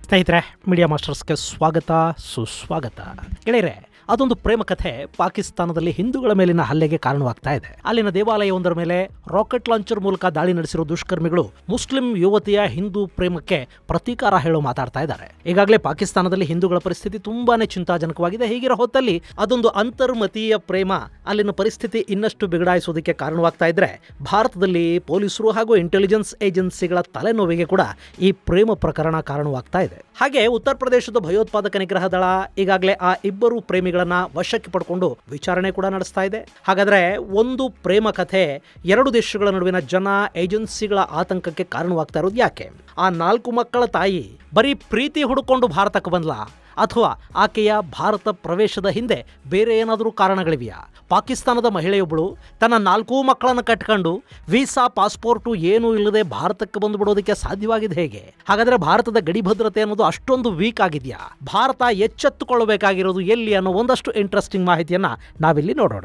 ಸ್ನೇಹಿತರೆ ಮೀಡಿಯಾ ಮಾಸ್ಟರ್ಸ್ಗೆ ಸ್ವಾಗತ ಸುಸ್ವಾಗತ ಗೆಳೆಯರೆ ಅದೊಂದು ಪ್ರೇಮ ಕಥೆ ಪಾಕಿಸ್ತಾನದಲ್ಲಿ ಹಿಂದೂಗಳ ಮೇಲಿನ ಹಲ್ಲೆಗೆ ಕಾರಣವಾಗ್ತಾ ಇದೆ ಅಲ್ಲಿನ ದೇವಾಲಯವೊಂದರ ಮೇಲೆ ರಾಕೆಟ್ ಲಾಂಚರ್ ಮೂಲಕ ದಾಳಿ ನಡೆಸಿರೋ ದುಷ್ಕರ್ಮಿಗಳು ಮುಸ್ಲಿಂ ಯುವತಿಯ ಹಿಂದೂ ಪ್ರೇಮಕ್ಕೆ ಪ್ರತೀಕಾರ ಹೇಳೋ ಮಾತಾಡ್ತಾ ಇದ್ದಾರೆ ಈಗಾಗಲೇ ಪಾಕಿಸ್ತಾನದಲ್ಲಿ ಹಿಂದೂಗಳ ಪರಿಸ್ಥಿತಿ ತುಂಬಾನೇ ಚಿಂತಾಜನಕವಾಗಿದೆ ಹೀಗಿರೋ ಹೊತ್ತಲ್ಲಿ ಅದೊಂದು ಅಂತರ್ಮತೀಯ ಪ್ರೇಮ ಅಲ್ಲಿನ ಪರಿಸ್ಥಿತಿ ಇನ್ನಷ್ಟು ಬಿಗಡಾಯಿಸೋದಕ್ಕೆ ಕಾರಣವಾಗ್ತಾ ಇದ್ರೆ ಭಾರತದಲ್ಲಿ ಪೊಲೀಸರು ಹಾಗೂ ಇಂಟೆಲಿಜೆನ್ಸ್ ಏಜೆನ್ಸಿಗಳ ತಲೆನೋವಿಗೆ ಕೂಡ ಈ ಪ್ರೇಮ ಪ್ರಕರಣ ಕಾರಣವಾಗ್ತಾ ಇದೆ ಹಾಗೆ ಉತ್ತರ ಪ್ರದೇಶದ ಭಯೋತ್ಪಾದಕ ನಿಗ್ರಹ ದಳ ಈಗಾಗಲೇ ಆ ಇಬ್ಬರು ಪ್ರೇಮಿಗಳನ್ನ ವಶಕ್ಕೆ ಪಡ್ಕೊಂಡು ವಿಚಾರಣೆ ಕೂಡ ನಡೆಸ್ತಾ ಇದೆ ಹಾಗಾದ್ರೆ ಒಂದು ಪ್ರೇಮ ಕಥೆ ಎರಡು ದೇಶಗಳ ನಡುವಿನ ಜನ ಏಜೆನ್ಸಿಗಳ ಆತಂಕಕ್ಕೆ ಕಾರಣವಾಗ್ತಾ ಇರೋದು ಯಾಕೆ ಆ ನಾಲ್ಕು ಮಕ್ಕಳ ತಾಯಿ ಬರೀ ಪ್ರೀತಿ ಹುಡುಕೊಂಡು ಭಾರತಕ್ಕೆ ಬಂದ್ಲಾ ಅಥವಾ ಆಕೆಯ ಭಾರತ ಪ್ರವೇಶದ ಹಿಂದೆ ಬೇರೆ ಏನಾದರೂ ಕಾರಣಗಳಿವೆಯಾ ಪಾಕಿಸ್ತಾನದ ಮಹಿಳೆಯೊಬ್ಬಳು ತನ್ನ ನಾಲ್ಕೂ ಮಕ್ಕಳನ್ನು ಕಟ್ಕೊಂಡು ವೀಸಾ ಪಾಸ್ಪೋರ್ಟು ಏನೂ ಇಲ್ಲದೆ ಭಾರತಕ್ಕೆ ಬಂದು ಬಿಡೋದಕ್ಕೆ ಸಾಧ್ಯವಾಗಿದೆ ಹೇಗೆ ಹಾಗಾದ್ರೆ ಭಾರತದ ಗಡಿ ಭದ್ರತೆ ಅನ್ನೋದು ಅಷ್ಟೊಂದು ವೀಕ್ ಆಗಿದೆಯಾ ಭಾರತ ಎಚ್ಚೆತ್ತುಕೊಳ್ಳಬೇಕಾಗಿರೋದು ಎಲ್ಲಿ ಅನ್ನೋ ಒಂದಷ್ಟು ಇಂಟ್ರೆಸ್ಟಿಂಗ್ ಮಾಹಿತಿಯನ್ನ ನಾವಿಲ್ಲಿ ನೋಡೋಣ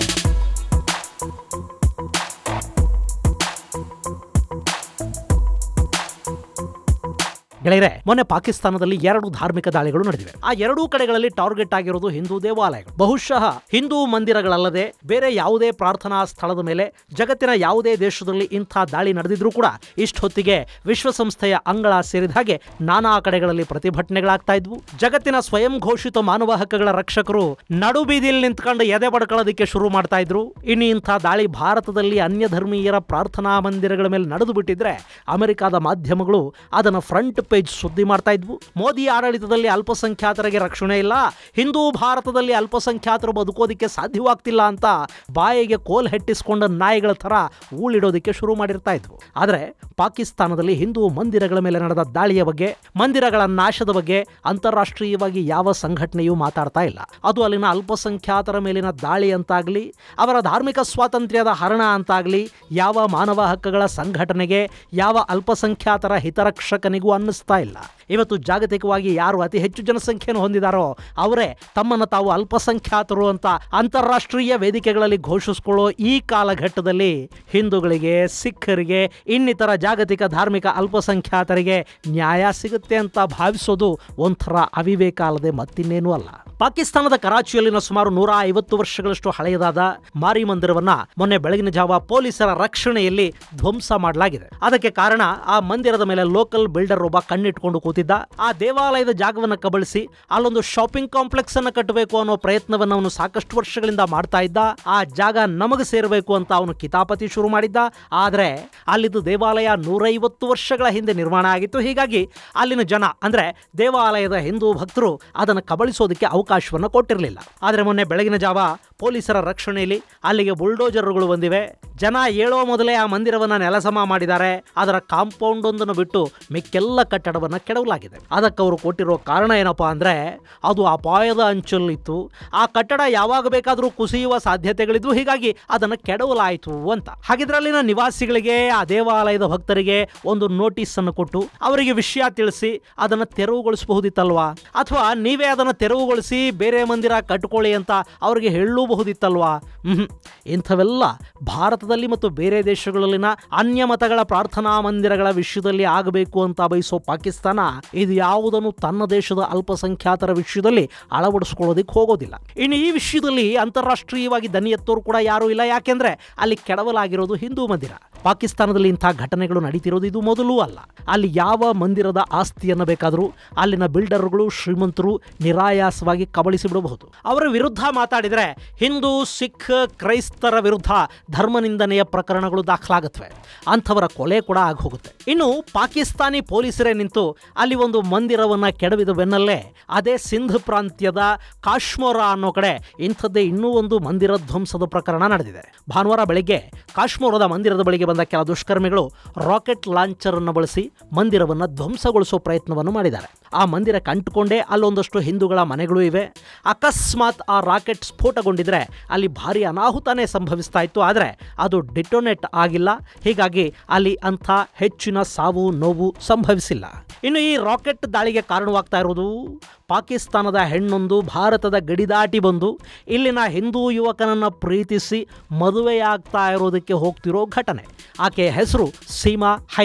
ಗೆಳೆಯರೆ ಮೊನ್ನೆ ಪಾಕಿಸ್ತಾನದಲ್ಲಿ ಎರಡು ಧಾರ್ಮಿಕ ದಾಳಿಗಳು ನಡೆದಿವೆ ಆ ಎರಡೂ ಕಡೆಗಳಲ್ಲಿ ಟಾರ್ಗೆಟ್ ಆಗಿರೋದು ಹಿಂದೂ ದೇವಾಲಯಗಳು ಬಹುಶಃ ಹಿಂದೂ ಮಂದಿರಗಳಲ್ಲದೆ ಬೇರೆ ಯಾವುದೇ ಪ್ರಾರ್ಥನಾ ಸ್ಥಳದ ಮೇಲೆ ಜಗತ್ತಿನ ಯಾವುದೇ ದೇಶದಲ್ಲಿ ಇಂಥ ದಾಳಿ ನಡೆದಿದ್ರೂ ಕೂಡ ಇಷ್ಟೊತ್ತಿಗೆ ವಿಶ್ವಸಂಸ್ಥೆಯ ಅಂಗಳ ಸೇರಿದ ಹಾಗೆ ನಾನಾ ಕಡೆಗಳಲ್ಲಿ ಪ್ರತಿಭಟನೆಗಳಾಗ್ತಾ ಇದ್ವು ಜಗತ್ತಿನ ಸ್ವಯಂ ಘೋಷಿತ ಮಾನವ ಹಕ್ಕುಗಳ ರಕ್ಷಕರು ನಡು ಬೀದಿಯಲ್ಲಿ ನಿಂತ್ಕೊಂಡು ಎದೆ ಬಡ್ಕೊಳ್ಳೋದಕ್ಕೆ ಶುರು ಮಾಡ್ತಾ ಇದ್ರು ಇನ್ನು ಇಂಥ ದಾಳಿ ಭಾರತದಲ್ಲಿ ಅನ್ಯ ಧರ್ಮೀಯರ ಪ್ರಾರ್ಥನಾ ಮಂದಿರಗಳ ಮೇಲೆ ನಡೆದು ಬಿಟ್ಟಿದ್ರೆ ಅಮೆರಿಕದ ಮಾಧ್ಯಮಗಳು ಅದನ್ನು ಫ್ರಂಟ್ ಪೇಜ್ ಸುದ್ದಿ ಮಾಡ್ತಾ ಇದ್ವು ಮೋದಿ ಆಡಳಿತದಲ್ಲಿ ಅಲ್ಪಸಂಖ್ಯಾತರಿಗೆ ರಕ್ಷಣೆ ಇಲ್ಲ ಹಿಂದೂ ಭಾರತದಲ್ಲಿ ಅಲ್ಪಸಂಖ್ಯಾತರು ಬದುಕೋದಿಕ್ಕೆ ಸಾಧ್ಯವಾಗ್ತಿಲ್ಲ ಅಂತ ಬಾಯಿಗೆ ಕೋಲ್ ಹೆಟ್ಟಿಸ್ಕೊಂಡ ನಾಯಿಗಳ ಥರ ಊಳಿಡೋದಕ್ಕೆ ಶುರು ಮಾಡಿರ್ತಾ ಇದ್ವು ಆದರೆ ಪಾಕಿಸ್ತಾನದಲ್ಲಿ ಹಿಂದೂ ಮಂದಿರಗಳ ಮೇಲೆ ನಡೆದ ದಾಳಿಯ ಬಗ್ಗೆ ಮಂದಿರಗಳ ನಾಶದ ಬಗ್ಗೆ ಅಂತಾರಾಷ್ಟ್ರೀಯವಾಗಿ ಯಾವ ಸಂಘಟನೆಯೂ ಮಾತಾಡ್ತಾ ಇಲ್ಲ ಅದು ಅಲ್ಲಿನ ಅಲ್ಪಸಂಖ್ಯಾತರ ಮೇಲಿನ ದಾಳಿ ಅಂತಾಗಲಿ ಅವರ ಧಾರ್ಮಿಕ ಸ್ವಾತಂತ್ರ್ಯದ ಹರಣ ಅಂತಾಗಲಿ ಯಾವ ಮಾನವ ಹಕ್ಕುಗಳ ಸಂಘಟನೆಗೆ ಯಾವ ಅಲ್ಪಸಂಖ್ಯಾತರ ಹಿತರಕ್ಷಕನಿಗೂ ಅನ್ನಿಸ್ತಾ ಇಲ್ಲ ಇವತ್ತು ಜಾಗತಿಕವಾಗಿ ಯಾರು ಅತಿ ಹೆಚ್ಚು ಜನಸಂಖ್ಯೆಯನ್ನು ಹೊಂದಿದಾರೋ ಅವರೇ ತಮ್ಮನ್ನು ತಾವು ಅಲ್ಪಸಂಖ್ಯಾತರು ಅಂತ ಅಂತಾರಾಷ್ಟ್ರೀಯ ವೇದಿಕೆಗಳಲ್ಲಿ ಘೋಷಿಸಿಕೊಳ್ಳೋ ಈ ಕಾಲಘಟ್ಟದಲ್ಲಿ ಹಿಂದೂಗಳಿಗೆ ಸಿಖ್ಖರಿಗೆ ಇನ್ನಿತರ ಜಾಗತಿಕ ಧಾರ್ಮಿಕ ಅಲ್ಪಸಂಖ್ಯಾತರಿಗೆ ನ್ಯಾಯ ಸಿಗುತ್ತೆ ಅಂತ ಭಾವಿಸೋದು ಒಂಥರ ಅವಿವೇಕ ಅಲ್ಲದೆ ಮತ್ತಿನ್ನೇನೂ ಅಲ್ಲ ಪಾಕಿಸ್ತಾನದ ಕರಾಚಿಯಲ್ಲಿನ ಸುಮಾರು ನೂರ ಐವತ್ತು ವರ್ಷಗಳಷ್ಟು ಹಳೆಯದಾದ ಮಾರಿ ಮಂದಿರವನ್ನ ಮೊನ್ನೆ ಬೆಳಗಿನ ಜಾವ ಪೊಲೀಸರ ರಕ್ಷಣೆಯಲ್ಲಿ ಧ್ವಂಸ ಮಾಡಲಾಗಿದೆ ಅದಕ್ಕೆ ಕಾರಣ ಆ ಮಂದಿರದ ಮೇಲೆ ಲೋಕಲ್ ಬಿಲ್ಡರ್ ಒಬ್ಬ ಕಣ್ಣಿಟ್ಕೊಂಡು ಕೂತಿದ್ದ ಆ ದೇವಾಲಯದ ಜಾಗವನ್ನು ಕಬಳಿಸಿ ಅಲ್ಲೊಂದು ಶಾಪಿಂಗ್ ಕಾಂಪ್ಲೆಕ್ಸ್ ಅನ್ನು ಕಟ್ಟಬೇಕು ಅನ್ನೋ ಪ್ರಯತ್ನವನ್ನು ಅವನು ಸಾಕಷ್ಟು ವರ್ಷಗಳಿಂದ ಮಾಡ್ತಾ ಇದ್ದ ಆ ಜಾಗ ನಮಗೆ ಸೇರಬೇಕು ಅಂತ ಅವನು ಕಿತಾಪತಿ ಶುರು ಮಾಡಿದ್ದ ಆದ್ರೆ ಅಲ್ಲಿದ್ದು ದೇವಾಲಯ ನೂರೈವತ್ತು ವರ್ಷಗಳ ಹಿಂದೆ ನಿರ್ಮಾಣ ಆಗಿತ್ತು ಹೀಗಾಗಿ ಅಲ್ಲಿನ ಜನ ಅಂದ್ರೆ ದೇವಾಲಯದ ಹಿಂದೂ ಭಕ್ತರು ಅದನ್ನು ಕಬಳಿಸೋದಕ್ಕೆ ಅವಕಾಶವನ್ನು ಕೊಟ್ಟಿರಲಿಲ್ಲ ಆದರೆ ಮೊನ್ನೆ ಬೆಳಗಿನ ಜಾವ ಪೊಲೀಸರ ರಕ್ಷಣೆಯಲ್ಲಿ ಅಲ್ಲಿಗೆ ಬುಲ್ಡೋಜರ್ಗಳು ಬಂದಿವೆ ಜನ ಏಳೋ ಮೊದಲೇ ಆ ಮಂದಿರವನ್ನು ನೆಲಸಮ ಮಾಡಿದ್ದಾರೆ ಅದರ ಕಾಂಪೌಂಡ್ ಒಂದನ್ನು ಬಿಟ್ಟು ಮಿಕ್ಕೆಲ್ಲ ಕಟ್ಟಡವನ್ನು ಕೆಡವಲಾಗಿದೆ ಅದಕ್ಕೆ ಅವರು ಕೊಟ್ಟಿರೋ ಕಾರಣ ಏನಪ್ಪಾ ಅಂದ್ರೆ ಅದು ಅಪಾಯದ ಅಂಚಲ್ಲಿತ್ತು ಆ ಕಟ್ಟಡ ಯಾವಾಗ ಬೇಕಾದರೂ ಕುಸಿಯುವ ಸಾಧ್ಯತೆಗಳಿದ್ವು ಹೀಗಾಗಿ ಅದನ್ನು ಕೆಡವಲಾಯಿತು ಅಂತ ಹಾಗಿದ್ರೆ ಅಲ್ಲಿನ ನಿವಾಸಿಗಳಿಗೆ ಆ ದೇವಾಲಯದ ಭಕ್ತರಿಗೆ ಒಂದು ನೋಟಿಸ್ ಅನ್ನು ಕೊಟ್ಟು ಅವರಿಗೆ ವಿಷಯ ತಿಳಿಸಿ ಅದನ್ನು ತೆರವುಗೊಳಿಸಬಹುದಿತ್ತಲ್ವಾ ಅಥವಾ ನೀವೇ ಅದನ್ನು ತೆರವುಗೊಳಿಸಿ ಬೇರೆ ಮಂದಿರ ಕಟ್ಕೊಳ್ಳಿ ಅಂತ ಅವರಿಗೆ ಹೇಳಬಹುದಿತ್ತಲ್ವಾ ಹ್ಮ್ ಇಂಥವೆಲ್ಲ ಭಾರತದಲ್ಲಿ ಮತ್ತು ಬೇರೆ ದೇಶಗಳಲ್ಲಿನ ಅನ್ಯ ಮತಗಳ ಪ್ರಾರ್ಥನಾ ಮಂದಿರಗಳ ವಿಷಯದಲ್ಲಿ ಆಗಬೇಕು ಅಂತ ಬಯಸೋ ಪಾಕಿಸ್ತಾನ ಇದು ಯಾವುದನ್ನು ತನ್ನ ದೇಶದ ಅಲ್ಪಸಂಖ್ಯಾತರ ವಿಷಯದಲ್ಲಿ ಅಳವಡಿಸ್ಕೊಳ್ಳೋದಕ್ಕೆ ಹೋಗೋದಿಲ್ಲ ಇನ್ನು ಈ ವಿಷಯದಲ್ಲಿ ಅಂತಾರಾಷ್ಟ್ರೀಯವಾಗಿ ದನಿ ಎತ್ತೋರು ಕೂಡ ಯಾರೂ ಇಲ್ಲ ಯಾಕೆಂದ್ರೆ ಅಲ್ಲಿ ಕೆಡವಲಾಗಿರೋದು ಹಿಂದೂ ಮಂದಿರ ಪಾಕಿಸ್ತಾನದಲ್ಲಿ ಇಂಥ ಘಟನೆಗಳು ನಡೀತಿರೋದು ಇದು ಮೊದಲೂ ಅಲ್ಲ ಅಲ್ಲಿ ಯಾವ ಮಂದಿರದ ಆಸ್ತಿಯನ್ನು ಬೇಕಾದರೂ ಅಲ್ಲಿನ ಬಿಲ್ಡರ್ಗಳು ಶ್ರೀಮಂತರು ನಿರಾಯಾಸವಾಗಿ ಕಬಳಿಸಿ ಬಿಡಬಹುದು ಅವರ ವಿರುದ್ಧ ಮಾತಾಡಿದರೆ ಹಿಂದೂ ಸಿಖ್ ಕ್ರೈಸ್ತರ ವಿರುದ್ಧ ಧರ್ಮನಿಂದನೆಯ ಪ್ರಕರಣಗಳು ದಾಖಲಾಗುತ್ತವೆ ಅಂಥವರ ಕೊಲೆ ಕೂಡ ಆಗಿ ಹೋಗುತ್ತೆ ಇನ್ನು ಪಾಕಿಸ್ತಾನಿ ಪೊಲೀಸರೇ ನಿಂತು ಅಲ್ಲಿ ಒಂದು ಮಂದಿರವನ್ನು ಕೆಡವಿದ ಬೆನ್ನಲ್ಲೇ ಅದೇ ಸಿಂಧ್ ಪ್ರಾಂತ್ಯದ ಕಾಶ್ಮೋರ ಅನ್ನೋ ಕಡೆ ಇಂಥದ್ದೇ ಇನ್ನೂ ಒಂದು ಮಂದಿರ ಧ್ವಂಸದ ಪ್ರಕರಣ ನಡೆದಿದೆ ಭಾನುವಾರ ಬೆಳಗ್ಗೆ ಕಾಶ್ಮೋರದ ಮಂದಿರದ ಬಳಿಗೆ ಬಂದ ಕೆಲ ದುಷ್ಕರ್ಮಿಗಳು ರಾಕೆಟ್ ಲಾಂಚರ್ ಅನ್ನು ಬಳಸಿ ಮಂದಿರವನ್ನು ಧ್ವಂಸಗೊಳಿಸೋ ಪ್ರಯತ್ನವನ್ನು ಮಾಡಿದ್ದಾರೆ ಆ ಮಂದಿರಕ್ಕೆ ಅಂಟುಕೊಂಡೇ ಅಲ್ಲೊಂದಷ್ಟು ಹಿಂದೂಗಳ ಮನೆಗಳು ಇವೆ ಅಕಸ್ಮಾತ್ ಆ ರಾಕೆಟ್ ಸ್ಫೋಟಗೊಂಡಿದ್ರೆ ಅಲ್ಲಿ ಭಾರಿ ಅನಾಹುತನೇ ಸಂಭವಿಸ್ತಾ ಇತ್ತು ಆದರೆ ಅದು ಡಿಟೊನೇಟ್ ಆಗಿಲ್ಲ ಹೀಗಾಗಿ ಅಲ್ಲಿ ಅಂಥ ಹೆಚ್ಚಿನ ಸಾವು ನೋವು ಸಂಭವಿಸಿಲ್ಲ ಇನ್ನು ಈ ರಾಕೆಟ್ ದಾಳಿಗೆ ಕಾರಣವಾಗ್ತಾ ಇರೋದು ಪಾಕಿಸ್ತಾನದ ಹೆಣ್ಣೊಂದು ಭಾರತದ ಗಡಿ ದಾಟಿ ಬಂದು ಇಲ್ಲಿನ ಹಿಂದೂ ಯುವಕನನ್ನು ಪ್ರೀತಿಸಿ ಮದುವೆಯಾಗ್ತಾ ಇರೋದಕ್ಕೆ ಹೋಗ್ತಿರೋ ಘಟನೆ ಆಕೆಯ ಹೆಸರು ಸೀಮಾ ಹೈದರ್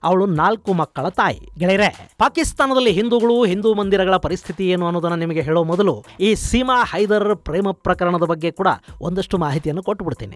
ಅವಳು ನಾಲ್ಕು ಮಕ್ಕಳ ತಾಯಿ ಗೆಳೆಯರೆ ಪಾಕಿಸ್ತಾನದಲ್ಲಿ ಹಿಂದೂಗಳು ಹಿಂದೂ ಮಂದಿರಗಳ ಪರಿಸ್ಥಿತಿ ಏನು ಅನ್ನೋದನ್ನ ನಿಮಗೆ ಹೇಳೋ ಮೊದಲು ಈ ಸೀಮಾ ಹೈದರ್ ಪ್ರೇಮ ಪ್ರಕರಣದ ಬಗ್ಗೆ ಕೂಡ ಒಂದಷ್ಟು ಮಾಹಿತಿಯನ್ನು ಕೊಟ್ಟುಬಿಡ್ತೀನಿ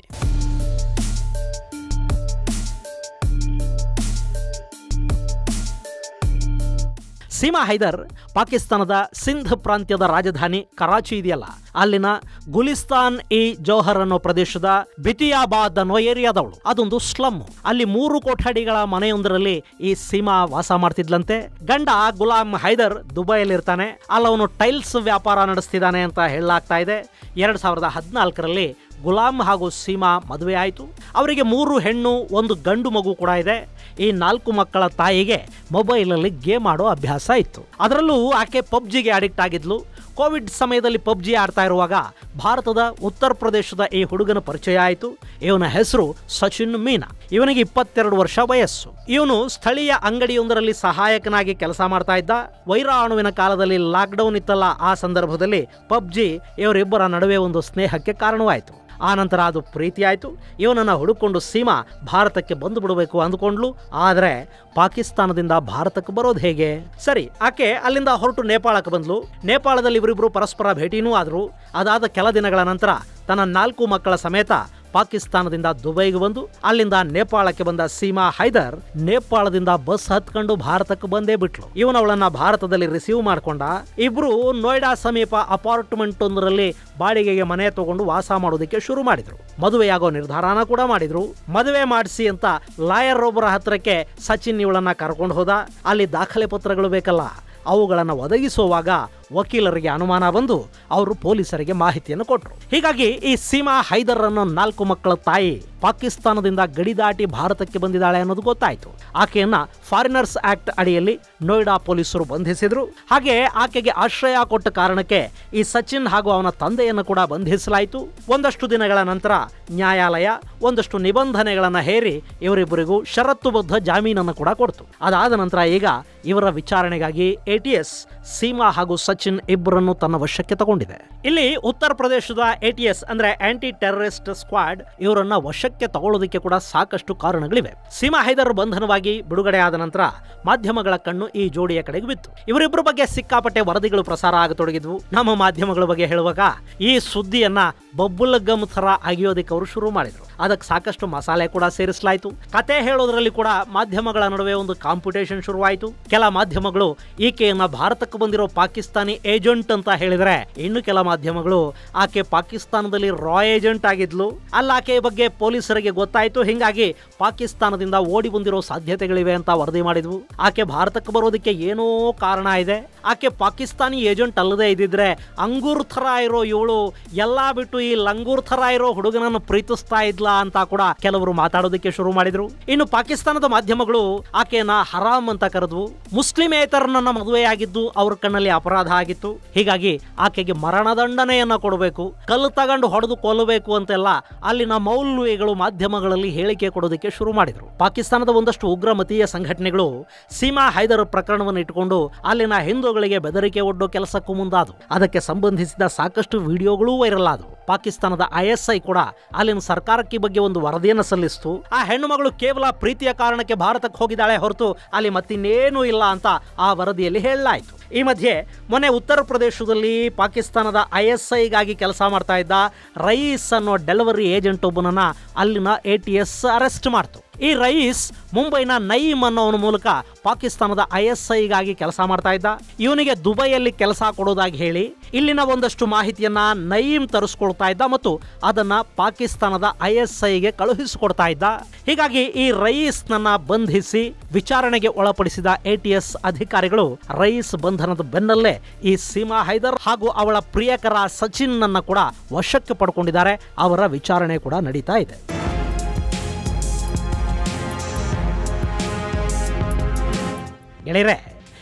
ಸೀಮಾ ಹೈದರ್ ಪಾಕಿಸ್ತಾನದ ಸಿಂಧ್ ಪ್ರಾಂತ್ಯದ ರಾಜಧಾನಿ ಕರಾಚಿ ಇದೆಯಲ್ಲ ಅಲ್ಲಿನ ಗುಲಿಸ್ತಾನ್ ಇ ಜೌಹರ್ ಅನ್ನೋ ಪ್ರದೇಶದ ಬಿತಿಯಾಬಾದ್ ಅನ್ನೋ ಏರಿಯಾದವಳು ಅದೊಂದು ಸ್ಲಮ್ ಅಲ್ಲಿ ಮೂರು ಕೊಠಡಿಗಳ ಮನೆಯೊಂದರಲ್ಲಿ ಈ ಸೀಮಾ ವಾಸ ಮಾಡ್ತಿದ್ಲಂತೆ ಗಂಡ ಗುಲಾಂ ಹೈದರ್ ದುಬೈಯಲ್ಲಿರ್ತಾನೆ ಅಲ್ಲವನು ಟೈಲ್ಸ್ ವ್ಯಾಪಾರ ನಡೆಸ್ತಿದ್ದಾನೆ ಅಂತ ಹೇಳಲಾಗ್ತಾ ಇದೆ ಎರಡ್ ಸಾವಿರದ ಹದಿನಾಲ್ಕರಲ್ಲಿ ಗುಲಾಂ ಹಾಗೂ ಸೀಮಾ ಮದುವೆ ಆಯಿತು ಅವರಿಗೆ ಮೂರು ಹೆಣ್ಣು ಒಂದು ಗಂಡು ಮಗು ಕೂಡ ಇದೆ ಈ ನಾಲ್ಕು ಮಕ್ಕಳ ತಾಯಿಗೆ ಮೊಬೈಲಲ್ಲಿ ಗೇಮ್ ಆಡೋ ಅಭ್ಯಾಸ ಇತ್ತು ಅದರಲ್ಲೂ ಆಕೆ ಪಬ್ಜಿಗೆ ಅಡಿಕ್ಟ್ ಆಗಿದ್ಲು ಕೋವಿಡ್ ಸಮಯದಲ್ಲಿ ಪಬ್ಜಿ ಆಡ್ತಾ ಇರುವಾಗ ಭಾರತದ ಉತ್ತರ ಪ್ರದೇಶದ ಈ ಹುಡುಗನ ಪರಿಚಯ ಆಯಿತು ಇವನ ಹೆಸರು ಸಚಿನ್ ಮೀನಾ ಇವನಿಗೆ ಇಪ್ಪತ್ತೆರಡು ವರ್ಷ ವಯಸ್ಸು ಇವನು ಸ್ಥಳೀಯ ಅಂಗಡಿಯೊಂದರಲ್ಲಿ ಸಹಾಯಕನಾಗಿ ಕೆಲಸ ಮಾಡ್ತಾ ಇದ್ದ ವೈರಾಣುವಿನ ಕಾಲದಲ್ಲಿ ಲಾಕ್ಡೌನ್ ಇತ್ತಲ್ಲ ಆ ಸಂದರ್ಭದಲ್ಲಿ ಪಬ್ಜಿ ಇವರಿಬ್ಬರ ನಡುವೆ ಒಂದು ಸ್ನೇಹಕ್ಕೆ ಕಾರಣವಾಯಿತು ಆ ನಂತರ ಅದು ಪ್ರೀತಿ ಆಯಿತು ಇವನನ್ನು ಹುಡುಕೊಂಡು ಸೀಮಾ ಭಾರತಕ್ಕೆ ಬಂದು ಬಿಡಬೇಕು ಅಂದ್ಕೊಂಡ್ಲು ಆದರೆ ಪಾಕಿಸ್ತಾನದಿಂದ ಭಾರತಕ್ಕೆ ಬರೋದು ಹೇಗೆ ಸರಿ ಆಕೆ ಅಲ್ಲಿಂದ ಹೊರಟು ನೇಪಾಳಕ್ಕೆ ಬಂದ್ಲು ನೇಪಾಳದಲ್ಲಿ ಇವರಿಬ್ಬರು ಪರಸ್ಪರ ಭೇಟಿನೂ ಆದರು ಅದಾದ ಕೆಲ ದಿನಗಳ ನಂತರ ತನ್ನ ನಾಲ್ಕು ಮಕ್ಕಳ ಸಮೇತ ಪಾಕಿಸ್ತಾನದಿಂದ ದುಬೈಗೆ ಬಂದು ಅಲ್ಲಿಂದ ನೇಪಾಳಕ್ಕೆ ಬಂದ ಸೀಮಾ ಹೈದರ್ ನೇಪಾಳದಿಂದ ಬಸ್ ಹತ್ಕೊಂಡು ಭಾರತಕ್ಕೆ ಬಂದೇ ಬಿಟ್ಲು ಇವನವಳನ್ನ ಭಾರತದಲ್ಲಿ ರಿಸೀವ್ ಮಾಡ್ಕೊಂಡ ಇಬ್ರು ನೋಯ್ಡಾ ಸಮೀಪ ಅಪಾರ್ಟ್ಮೆಂಟ್ ಒಂದರಲ್ಲಿ ಬಾಡಿಗೆಗೆ ಮನೆ ತಗೊಂಡು ವಾಸ ಮಾಡೋದಕ್ಕೆ ಶುರು ಮಾಡಿದ್ರು ಮದುವೆಯಾಗೋ ನಿರ್ಧಾರನ ಕೂಡ ಮಾಡಿದ್ರು ಮದುವೆ ಮಾಡಿಸಿ ಅಂತ ಲಾಯರ್ ಒಬ್ಬರ ಹತ್ರಕ್ಕೆ ಸಚಿನ್ ಇವಳನ್ನ ಕರ್ಕೊಂಡು ಹೋದ ಅಲ್ಲಿ ದಾಖಲೆ ಪತ್ರಗಳು ಬೇಕಲ್ಲ ಅವುಗಳನ್ನು ಒದಗಿಸುವಾಗ ವಕೀಲರಿಗೆ ಅನುಮಾನ ಬಂದು ಅವರು ಪೊಲೀಸರಿಗೆ ಮಾಹಿತಿಯನ್ನು ಕೊಟ್ಟರು ಹೀಗಾಗಿ ಈ ಸೀಮಾ ಹೈದರ್ ಅನ್ನೋ ನಾಲ್ಕು ಮಕ್ಕಳ ತಾಯಿ ಪಾಕಿಸ್ತಾನದಿಂದ ಗಡಿ ದಾಟಿ ಭಾರತಕ್ಕೆ ಬಂದಿದ್ದಾಳೆ ಅನ್ನೋದು ಗೊತ್ತಾಯಿತು ಆಕೆಯನ್ನ ಫಾರಿನರ್ಸ್ ಆಕ್ಟ್ ಅಡಿಯಲ್ಲಿ ನೋಯ್ಡಾ ಪೊಲೀಸರು ಬಂಧಿಸಿದ್ರು ಹಾಗೆ ಆಕೆಗೆ ಆಶ್ರಯ ಕೊಟ್ಟ ಕಾರಣಕ್ಕೆ ಈ ಸಚಿನ್ ಹಾಗೂ ಅವನ ತಂದೆಯನ್ನು ಕೂಡ ಬಂಧಿಸಲಾಯಿತು ಒಂದಷ್ಟು ದಿನಗಳ ನಂತರ ನ್ಯಾಯಾಲಯ ಒಂದಷ್ಟು ನಿಬಂಧನೆಗಳನ್ನು ಹೇರಿ ಇವರಿಬ್ಬರಿಗೂ ಷರತ್ತುಬದ್ಧ ಜಾಮೀನನ್ನು ಕೂಡ ಕೊಡ್ತು ಅದಾದ ನಂತರ ಈಗ ಇವರ ವಿಚಾರಣೆಗಾಗಿ ಎಟಿಎಸ್ ಸೀಮಾ ಹಾಗೂ ಸಚಿನ್ ಇಬ್ಬರನ್ನು ತನ್ನ ವಶಕ್ಕೆ ತಗೊಂಡಿದೆ ಇಲ್ಲಿ ಉತ್ತರ ಪ್ರದೇಶದ ಎಟಿಎಸ್ ಅಂದ್ರೆ ಆಂಟಿ ಟೆರರಿಸ್ಟ್ ಸ್ಕ್ವಾಡ್ ಇವರನ್ನ ವಶಕ್ಕೆ ತಗೊಳ್ಳೋದಕ್ಕೆ ಕೂಡ ಸಾಕಷ್ಟು ಕಾರಣಗಳಿವೆ ಸೀಮಾ ಹೈದರ್ ಬಂಧನವಾಗಿ ಬಿಡುಗಡೆ ಆದ ನಂತರ ಮಾಧ್ಯಮಗಳ ಕಣ್ಣು ಈ ಜೋಡಿಯ ಕಡೆಗೆ ಬಿತ್ತು ಇವರಿಬ್ಬರ ಬಗ್ಗೆ ಸಿಕ್ಕಾಪಟ್ಟೆ ವರದಿಗಳು ಪ್ರಸಾರ ಆಗತೊಡಗಿದ್ವು ನಮ್ಮ ಮಾಧ್ಯಮಗಳ ಬಗ್ಗೆ ಹೇಳುವಾಗ ಈ ಸುದ್ದಿಯನ್ನ ಬಬ್ಬುಲ್ ಗಮ್ ಥರ ಅಗಿಯೋದಕ್ಕೆ ಅವರು ಶುರು ಮಾಡಿದ್ರು ಅದಕ್ಕೆ ಸಾಕಷ್ಟು ಮಸಾಲೆ ಕೂಡ ಸೇರಿಸಲಾಯಿತು ಕತೆ ಹೇಳೋದ್ರಲ್ಲಿ ಕೂಡ ಮಾಧ್ಯಮಗಳ ನಡುವೆ ಒಂದು ಕಾಂಪಿಟೇಷನ್ ಶುರುವಾಯಿತು ಕೆಲ ಮಾಧ್ಯಮಗಳು ಈಕೆಯನ್ನ ಭಾರತಕ್ಕೆ ಬಂದಿರೋ ಪಾಕಿಸ್ತಾನಿ ಏಜೆಂಟ್ ಅಂತ ಹೇಳಿದ್ರೆ ಇನ್ನು ಕೆಲ ಮಾಧ್ಯಮಗಳು ಆಕೆ ಪಾಕಿಸ್ತಾನದಲ್ಲಿ ರಾ ಏಜೆಂಟ್ ಆಗಿದ್ಲು ಅಲ್ಲ ಆಕೆಯ ಬಗ್ಗೆ ಪೊಲೀಸರಿಗೆ ಗೊತ್ತಾಯ್ತು ಹಿಂಗಾಗಿ ಪಾಕಿಸ್ತಾನದಿಂದ ಓಡಿ ಬಂದಿರೋ ಸಾಧ್ಯತೆಗಳಿವೆ ಅಂತ ವರದಿ ಮಾಡಿದ್ವು ಆಕೆ ಭಾರತಕ್ಕೆ ಬರೋದಕ್ಕೆ ಏನೋ ಕಾರಣ ಇದೆ ಆಕೆ ಪಾಕಿಸ್ತಾನಿ ಏಜೆಂಟ್ ಅಲ್ಲದೆ ಇದ್ದಿದ್ರೆ ಅಂಗೂರ್ ಥರ ಇರೋ ಇವಳು ಎಲ್ಲಾ ಬಿಟ್ಟು ಈ ಲಂಗೂರ್ ಥರ ಇರೋ ಹುಡುಗನನ್ನು ಪ್ರೀತಿಸ್ತಾ ಇದ್ಲಾ ಅಂತ ಕೂಡ ಕೆಲವರು ಮಾತಾಡೋದಕ್ಕೆ ಶುರು ಮಾಡಿದ್ರು ಇನ್ನು ಪಾಕಿಸ್ತಾನದ ಮಾಧ್ಯಮಗಳು ಆಕೆಯನ್ನ ಹರಾಮ್ ಅಂತ ಕರೆದ್ವು ಮುಸ್ಲಿಮೇತರನನ್ನ ಮದುವೆಯಾಗಿದ್ದು ಅವ್ರ ಕಣ್ಣಲ್ಲಿ ಅಪರಾಧ ಆಗಿತ್ತು ಹೀಗಾಗಿ ಆಕೆಗೆ ಮರಣದಂಡನೆಯನ್ನ ಕೊಡಬೇಕು ಕಲ್ಲು ತಗೊಂಡು ಹೊಡೆದು ಕೊಲ್ಲಬೇಕು ಅಂತೆಲ್ಲ ಅಲ್ಲಿನ ಮೌಲ್ವಿಗಳು ಮಾಧ್ಯಮಗಳಲ್ಲಿ ಹೇಳಿಕೆ ಕೊಡೋದಕ್ಕೆ ಶುರು ಮಾಡಿದ್ರು ಪಾಕಿಸ್ತಾನದ ಒಂದಷ್ಟು ಉಗ್ರಮತೀಯ ಸಂಘಟನೆಗಳು ಸೀಮಾ ಹೈದರ್ ಪ್ರಕರಣವನ್ನು ಇಟ್ಟುಕೊಂಡು ಅಲ್ಲಿನ ಹಿಂದೂಗಳಿಗೆ ಬೆದರಿಕೆ ಒಡ್ಡೋ ಕೆಲಸಕ್ಕೂ ಮುಂದಾದವು ಅದಕ್ಕೆ ಸಂಬಂಧಿಸಿದ ಸಾಕಷ್ಟು ವಿಡಿಯೋಗಳೂ ವೈರಲ್ ಆದವು ಪಾಕಿಸ್ತಾನದ ಐಎಸ್ಐ ಕೂಡ ಅಲ್ಲಿನ ಸರ್ಕಾರಕ್ಕೆ ಈ ಬಗ್ಗೆ ಒಂದು ವರದಿಯನ್ನು ಸಲ್ಲಿಸಿತು ಆ ಹೆಣ್ಣು ಮಗಳು ಕೇವಲ ಪ್ರೀತಿಯ ಕಾರಣಕ್ಕೆ ಭಾರತಕ್ಕೆ ಹೋಗಿದ್ದಾಳೆ ಹೊರತು ಅಲ್ಲಿ ಮತ್ತಿನ್ನೇನೂ ಇಲ್ಲ ಅಂತ ಆ ವರದಿಯಲ್ಲಿ ಹೇಳಲಾಯಿತು ಈ ಮಧ್ಯೆ ಮೊನ್ನೆ ಉತ್ತರ ಪ್ರದೇಶದಲ್ಲಿ ಪಾಕಿಸ್ತಾನದ ಐಎಸ್ಐಗಾಗಿ ಕೆಲಸ ಮಾಡ್ತಾ ಇದ್ದ ರಯೀಸ್ ಅನ್ನೋ ಡೆಲಿವರಿ ಏಜೆಂಟ್ ಒಬ್ಬನನ್ನ ಅಲ್ಲಿನ ಎ ಟಿ ಎಸ್ ಅರೆಸ್ಟ್ ಮಾಡ್ತು ಈ ರಯೀಸ್ ಮುಂಬೈನ ನಯೀಮ್ ಅನ್ನೋವನ ಮೂಲಕ ಪಾಕಿಸ್ತಾನದ ಐ ಎಸ್ ಐಗಾಗಿ ಕೆಲಸ ಮಾಡ್ತಾ ಇದ್ದ ಇವನಿಗೆ ದುಬೈಯಲ್ಲಿ ಕೆಲಸ ಕೊಡೋದಾಗಿ ಹೇಳಿ ಇಲ್ಲಿನ ಒಂದಷ್ಟು ಮಾಹಿತಿಯನ್ನ ನಯೀಮ್ ತರಿಸ್ಕೊಳ್ತಾ ಇದ್ದ ಮತ್ತು ಅದನ್ನ ಪಾಕಿಸ್ತಾನದ ಐ ಎಸ್ ಐಗೆ ಕಳುಹಿಸಿಕೊಡ್ತಾ ಇದ್ದ ಹೀಗಾಗಿ ಈ ರಯೀಸ್ನನ್ನ ಬಂಧಿಸಿ ವಿಚಾರಣೆಗೆ ಒಳಪಡಿಸಿದ ಎ ಟಿ ಎಸ್ ಅಧಿಕಾರಿಗಳು ರಯೀಸ್ ಬಂಧನದ ಬೆನ್ನಲ್ಲೇ ಈ ಸೀಮಾ ಹೈದರ್ ಹಾಗೂ ಅವಳ ಪ್ರಿಯಕರ ಸಚಿನ್ ನನ್ನ ಕೂಡ ವಶಕ್ಕೆ ಪಡ್ಕೊಂಡಿದ್ದಾರೆ ಅವರ ವಿಚಾರಣೆ ಕೂಡ ನಡೀತಾ ಇದೆ ಗೆಳೆಯರೆ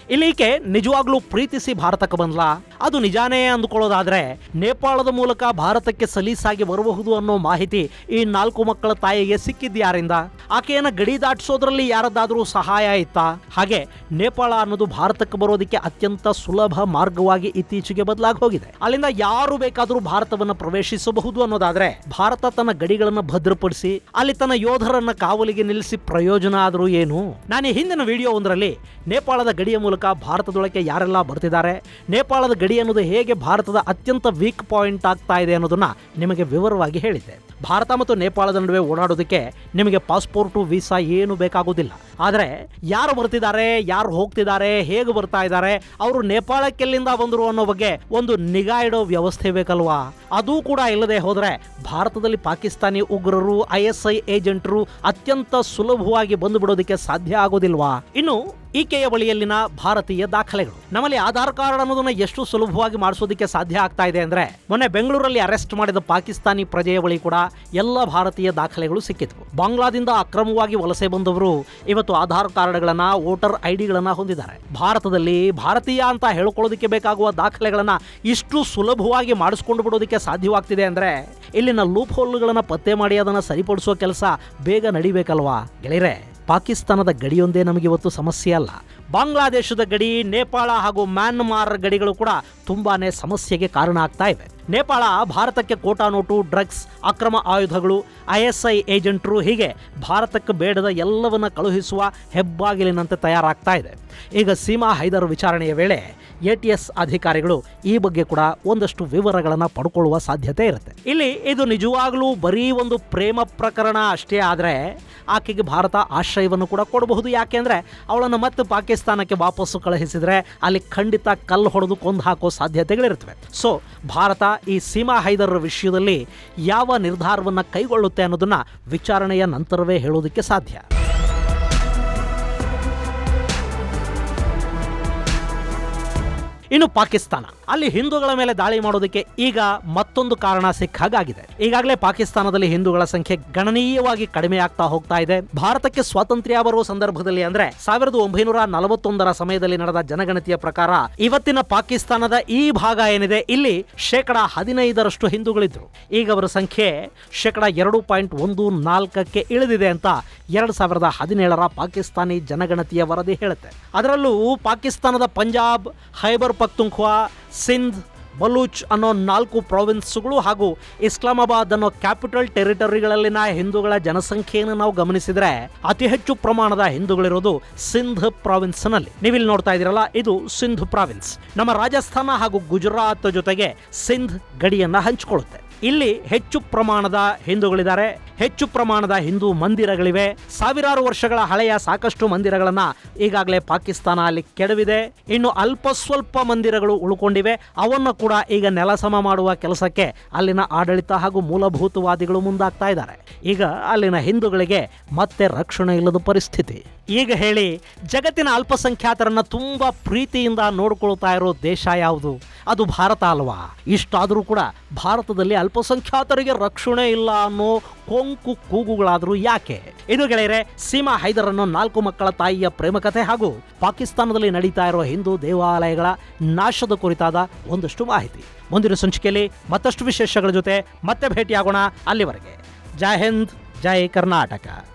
ಇಲ್ಲಿ ಈಕೆ ನಿಜವಾಗ್ಲೂ ಪ್ರೀತಿಸಿ ಭಾರತಕ್ಕೆ ಬಂದ್ಲಾ ಅದು ನಿಜಾನೇ ಅಂದುಕೊಳ್ಳೋದಾದ್ರೆ ನೇಪಾಳದ ಮೂಲಕ ಭಾರತಕ್ಕೆ ಸಲೀಸಾಗಿ ಬರಬಹುದು ಅನ್ನೋ ಮಾಹಿತಿ ಈ ನಾಲ್ಕು ಮಕ್ಕಳ ತಾಯಿಗೆ ಸಿಕ್ಕಿದ್ಯಾರಿಂದ ಆಕೆಯನ್ನ ಗಡಿ ದಾಟಿಸೋದ್ರಲ್ಲಿ ಯಾರದ್ದಾದ್ರೂ ಸಹಾಯ ಇತ್ತಾ ಹಾಗೆ ನೇಪಾಳ ಅನ್ನೋದು ಭಾರತಕ್ಕೆ ಬರೋದಕ್ಕೆ ಅತ್ಯಂತ ಸುಲಭ ಮಾರ್ಗವಾಗಿ ಇತ್ತೀಚೆಗೆ ಬದಲಾಗಿ ಹೋಗಿದೆ ಅಲ್ಲಿಂದ ಯಾರು ಬೇಕಾದರೂ ಭಾರತವನ್ನ ಪ್ರವೇಶಿಸಬಹುದು ಅನ್ನೋದಾದ್ರೆ ಭಾರತ ತನ್ನ ಗಡಿಗಳನ್ನು ಭದ್ರಪಡಿಸಿ ಅಲ್ಲಿ ತನ್ನ ಯೋಧರನ್ನ ಕಾವಲಿಗೆ ನಿಲ್ಲಿಸಿ ಪ್ರಯೋಜನ ಆದರೂ ಏನು ನಾನು ಈ ಹಿಂದಿನ ವಿಡಿಯೋ ಒಂದರಲ್ಲಿ ನೇಪಾಳದ ಗಡಿಯ ಮೂಲಕ ಭಾರತದೊಳಗೆ ಯಾರೆಲ್ಲ ಬರ್ತಿದ್ದಾರೆ ನೇಪಾಳದ ಗಡಿ ಅನ್ನೋದು ಹೇಗೆ ಭಾರತದ ಅತ್ಯಂತ ವೀಕ್ ಪಾಯಿಂಟ್ ಆಗ್ತಾ ಇದೆ ಅನ್ನೋದನ್ನ ನಿಮಗೆ ವಿವರವಾಗಿ ಹೇಳಿದ್ದೆ ಭಾರತ ಮತ್ತು ನೇಪಾಳದ ನಡುವೆ ಓಡಾಡೋದಕ್ಕೆ ನಿಮಗೆ ಪಾಸ್ಪೋರ್ಟು ವೀಸಾ ಏನು ಬೇಕಾಗೋದಿಲ್ಲ ಆದರೆ ಯಾರು ಬರ್ತಿದ್ದಾರೆ ಯಾರು ಹೋಗ್ತಿದ್ದಾರೆ ಹೇಗೆ ಬರ್ತಾ ಇದ್ದಾರೆ ಅವರು ನೇಪಾಳಕ್ಕೆಲ್ಲಿಂದ ಬಂದರು ಅನ್ನೋ ಬಗ್ಗೆ ಒಂದು ನಿಗಾ ಇಡೋ ವ್ಯವಸ್ಥೆ ಬೇಕಲ್ವಾ ಅದು ಕೂಡ ಇಲ್ಲದೆ ಹೋದರೆ ಭಾರತದಲ್ಲಿ ಪಾಕಿಸ್ತಾನಿ ಉಗ್ರರು ಐ ಎಸ್ ಐ ಏಜೆಂಟರು ಅತ್ಯಂತ ಸುಲಭವಾಗಿ ಬಂದು ಬಿಡೋದಕ್ಕೆ ಸಾಧ್ಯ ಆಗೋದಿಲ್ವಾ ಇನ್ನು ಈಕೆಯ ಬಳಿಯಲ್ಲಿನ ಭಾರತೀಯ ದಾಖಲೆಗಳು ನಮ್ಮಲ್ಲಿ ಆಧಾರ್ ಕಾರ್ಡ್ ಅನ್ನೋದನ್ನ ಎಷ್ಟು ಸುಲಭವಾಗಿ ಮಾಡಿಸೋದಕ್ಕೆ ಸಾಧ್ಯ ಆಗ್ತಾ ಇದೆ ಅಂದ್ರೆ ಮೊನ್ನೆ ಬೆಂಗಳೂರಲ್ಲಿ ಅರೆಸ್ಟ್ ಮಾಡಿದ ಪಾಕಿಸ್ತಾನಿ ಪ್ರಜೆಯ ಬಳಿ ಕೂಡ ಎಲ್ಲ ಭಾರತೀಯ ದಾಖಲೆಗಳು ಸಿಕ್ಕಿದ್ವು ಬಾಂಗ್ಲಾದಿಂದ ಅಕ್ರಮವಾಗಿ ವಲಸೆ ಬಂದವರು ಇವತ್ತು ಆಧಾರ್ ಕಾರ್ಡ್ಗಳನ್ನ ವೋಟರ್ ಐಡಿಗಳನ್ನ ಹೊಂದಿದ್ದಾರೆ ಭಾರತದಲ್ಲಿ ಭಾರತೀಯ ಅಂತ ಹೇಳ್ಕೊಳ್ಳೋದಕ್ಕೆ ಬೇಕಾಗುವ ದಾಖಲೆಗಳನ್ನ ಇಷ್ಟು ಸುಲಭವಾಗಿ ಮಾಡಿಸ್ಕೊಂಡು ಬಿಡೋದಕ್ಕೆ ಸಾಧ್ಯವಾಗ್ತಿದೆ ಅಂದ್ರೆ ಇಲ್ಲಿನ ಲೂಪ್ ಹೋಲ್ಗಳನ್ನ ಪತ್ತೆ ಮಾಡಿ ಅದನ್ನ ಸರಿಪಡಿಸೋ ಕೆಲಸ ಬೇಗ ನಡಿಬೇಕಲ್ವಾ ಗೆಳೆಯರೆ ಪಾಕಿಸ್ತಾನದ ಗಡಿಯೊಂದೇ ನಮಗೆ ಇವತ್ತು ಸಮಸ್ಯೆ ಅಲ್ಲ ಬಾಂಗ್ಲಾದೇಶದ ಗಡಿ ನೇಪಾಳ ಹಾಗೂ ಮ್ಯಾನ್ಮಾರ್ ಗಡಿಗಳು ಕೂಡ ತುಂಬಾನೇ ಸಮಸ್ಯೆಗೆ ಕಾರಣ ಆಗ್ತಾ ಇವೆ ನೇಪಾಳ ಭಾರತಕ್ಕೆ ಕೋಟಾ ನೋಟು ಡ್ರಗ್ಸ್ ಅಕ್ರಮ ಆಯುಧಗಳು ಐ ಎಸ್ ಐ ಏಜೆಂಟರು ಹೀಗೆ ಭಾರತಕ್ಕೆ ಬೇಡದ ಎಲ್ಲವನ್ನ ಕಳುಹಿಸುವ ಹೆಬ್ಬಾಗಿಲಿನಂತೆ ತಯಾರಾಗ್ತಾ ಇದೆ ಈಗ ಸೀಮಾ ಹೈದರ್ ವಿಚಾರಣೆಯ ವೇಳೆ ಎ ಟಿ ಎಸ್ ಅಧಿಕಾರಿಗಳು ಈ ಬಗ್ಗೆ ಕೂಡ ಒಂದಷ್ಟು ವಿವರಗಳನ್ನು ಪಡ್ಕೊಳ್ಳುವ ಸಾಧ್ಯತೆ ಇರುತ್ತೆ ಇಲ್ಲಿ ಇದು ನಿಜವಾಗ್ಲೂ ಬರೀ ಒಂದು ಪ್ರೇಮ ಪ್ರಕರಣ ಅಷ್ಟೇ ಆದರೆ ಆಕೆಗೆ ಭಾರತ ಆಶ್ರಯವನ್ನು ಕೂಡ ಕೊಡಬಹುದು ಯಾಕೆಂದ್ರೆ ಅವಳನ್ನು ಮತ್ತೆ ಪಾಕಿಸ್ತಾನಕ್ಕೆ ವಾಪಸ್ಸು ಕಳುಹಿಸಿದ್ರೆ ಅಲ್ಲಿ ಖಂಡಿತ ಕಲ್ಲು ಹೊಡೆದು ಕೊಂದು ಹಾಕೋ ಸಾಧ್ಯತೆಗಳಿರ್ತವೆ ಸೊ ಭಾರತ ಈ ಸೀಮಾ ಹೈದರ್ ವಿಷಯದಲ್ಲಿ ಯಾವ ನಿರ್ಧಾರವನ್ನು ಕೈಗೊಳ್ಳುತ್ತೆ ಅನ್ನೋದನ್ನ ವಿಚಾರಣೆಯ ನಂತರವೇ ಹೇಳೋದಕ್ಕೆ ಸಾಧ್ಯ ಇನ್ನು ಪಾಕಿಸ್ತಾನ ಅಲ್ಲಿ ಹಿಂದೂಗಳ ಮೇಲೆ ದಾಳಿ ಮಾಡೋದಕ್ಕೆ ಈಗ ಮತ್ತೊಂದು ಕಾರಣ ಸಿಕ್ಕ ಹಾಗಾಗಿದೆ ಈಗಾಗಲೇ ಪಾಕಿಸ್ತಾನದಲ್ಲಿ ಹಿಂದೂಗಳ ಸಂಖ್ಯೆ ಗಣನೀಯವಾಗಿ ಕಡಿಮೆ ಆಗ್ತಾ ಹೋಗ್ತಾ ಇದೆ ಭಾರತಕ್ಕೆ ಸ್ವಾತಂತ್ರ್ಯ ಬರುವ ಸಂದರ್ಭದಲ್ಲಿ ಅಂದ್ರೆ ಸಾವಿರದ ಒಂಬೈನೂರ ನಲವತ್ತೊಂದರ ಸಮಯದಲ್ಲಿ ನಡೆದ ಜನಗಣತಿಯ ಪ್ರಕಾರ ಇವತ್ತಿನ ಪಾಕಿಸ್ತಾನದ ಈ ಭಾಗ ಏನಿದೆ ಇಲ್ಲಿ ಶೇಕಡ ಹದಿನೈದರಷ್ಟು ಹಿಂದೂಗಳಿದ್ರು ಈಗ ಅವರ ಸಂಖ್ಯೆ ಶೇಕಡ ಎರಡು ಪಾಯಿಂಟ್ ಒಂದು ನಾಲ್ಕಕ್ಕೆ ಇಳಿದಿದೆ ಅಂತ ಎರಡ್ ಸಾವಿರದ ಹದಿನೇಳರ ಪಾಕಿಸ್ತಾನಿ ಜನಗಣತಿಯ ವರದಿ ಹೇಳುತ್ತೆ ಅದರಲ್ಲೂ ಪಾಕಿಸ್ತಾನದ ಪಂಜಾಬ್ ಖೈಬರ್ ಪಖ್ತುಂಖ್ವಾ ಸಿಂಧ್ ಬಲೂಚ್ ಅನ್ನೋ ನಾಲ್ಕು ಪ್ರಾವಿನ್ಸ್ಗಳು ಹಾಗೂ ಇಸ್ಲಾಮಾಬಾದ್ ಅನ್ನೋ ಕ್ಯಾಪಿಟಲ್ ಟೆರಿಟರಿಗಳಲ್ಲಿನ ಹಿಂದೂಗಳ ಜನಸಂಖ್ಯೆಯನ್ನು ನಾವು ಗಮನಿಸಿದ್ರೆ ಅತಿ ಹೆಚ್ಚು ಪ್ರಮಾಣದ ಹಿಂದೂಗಳಿರೋದು ಸಿಂಧ್ ಪ್ರಾವಿನ್ಸ್ನಲ್ಲಿ ನೀವಿಲ್ಲಿ ನೋಡ್ತಾ ಇದ್ದೀರಲ್ಲ ಇದು ಸಿಂಧ್ ಪ್ರಾವಿನ್ಸ್ ನಮ್ಮ ರಾಜಸ್ಥಾನ ಹಾಗೂ ಗುಜರಾತ್ ಜೊತೆಗೆ ಸಿಂಧ್ ಗಡಿಯನ್ನ ಹಂಚಿಕೊಳ್ಳುತ್ತೆ ಇಲ್ಲಿ ಹೆಚ್ಚು ಪ್ರಮಾಣದ ಹಿಂದೂಗಳಿದ್ದಾರೆ ಹೆಚ್ಚು ಪ್ರಮಾಣದ ಹಿಂದೂ ಮಂದಿರಗಳಿವೆ ಸಾವಿರಾರು ವರ್ಷಗಳ ಹಳೆಯ ಸಾಕಷ್ಟು ಮಂದಿರಗಳನ್ನ ಈಗಾಗಲೇ ಪಾಕಿಸ್ತಾನ ಅಲ್ಲಿ ಕೆಡವಿದೆ ಇನ್ನು ಅಲ್ಪ ಸ್ವಲ್ಪ ಮಂದಿರಗಳು ಉಳ್ಕೊಂಡಿವೆ ಅವನ್ನು ಕೂಡ ಈಗ ನೆಲಸಮ ಮಾಡುವ ಕೆಲಸಕ್ಕೆ ಅಲ್ಲಿನ ಆಡಳಿತ ಹಾಗೂ ಮೂಲಭೂತವಾದಿಗಳು ಮುಂದಾಗ್ತಾ ಇದ್ದಾರೆ ಈಗ ಅಲ್ಲಿನ ಹಿಂದೂಗಳಿಗೆ ಮತ್ತೆ ರಕ್ಷಣೆ ಇಲ್ಲದ ಪರಿಸ್ಥಿತಿ ಈಗ ಹೇಳಿ ಜಗತ್ತಿನ ಅಲ್ಪಸಂಖ್ಯಾತರನ್ನ ತುಂಬಾ ಪ್ರೀತಿಯಿಂದ ನೋಡ್ಕೊಳ್ತಾ ಇರೋ ದೇಶ ಯಾವುದು ಅದು ಭಾರತ ಅಲ್ವಾ ಇಷ್ಟಾದರೂ ಕೂಡ ಭಾರತದಲ್ಲಿ ಅಲ್ಪಸಂಖ್ಯಾತರಿಗೆ ರಕ್ಷಣೆ ಇಲ್ಲ ಅನ್ನೋ ಕೊಂಕು ಕೂಗುಗಳಾದರೂ ಯಾಕೆ ಇದು ಗೆಳೆಯರೆ ಸೀಮಾ ಹೈದರ್ ಅನ್ನೋ ನಾಲ್ಕು ಮಕ್ಕಳ ತಾಯಿಯ ಪ್ರೇಮಕಥೆ ಹಾಗೂ ಪಾಕಿಸ್ತಾನದಲ್ಲಿ ನಡೀತಾ ಇರುವ ಹಿಂದೂ ದೇವಾಲಯಗಳ ನಾಶದ ಕುರಿತಾದ ಒಂದಷ್ಟು ಮಾಹಿತಿ ಮುಂದಿನ ಸಂಚಿಕೆಯಲ್ಲಿ ಮತ್ತಷ್ಟು ವಿಶೇಷಗಳ ಜೊತೆ ಮತ್ತೆ ಭೇಟಿಯಾಗೋಣ ಅಲ್ಲಿವರೆಗೆ ಜೈ ಹಿಂದ್ ಜೈ ಕರ್ನಾಟಕ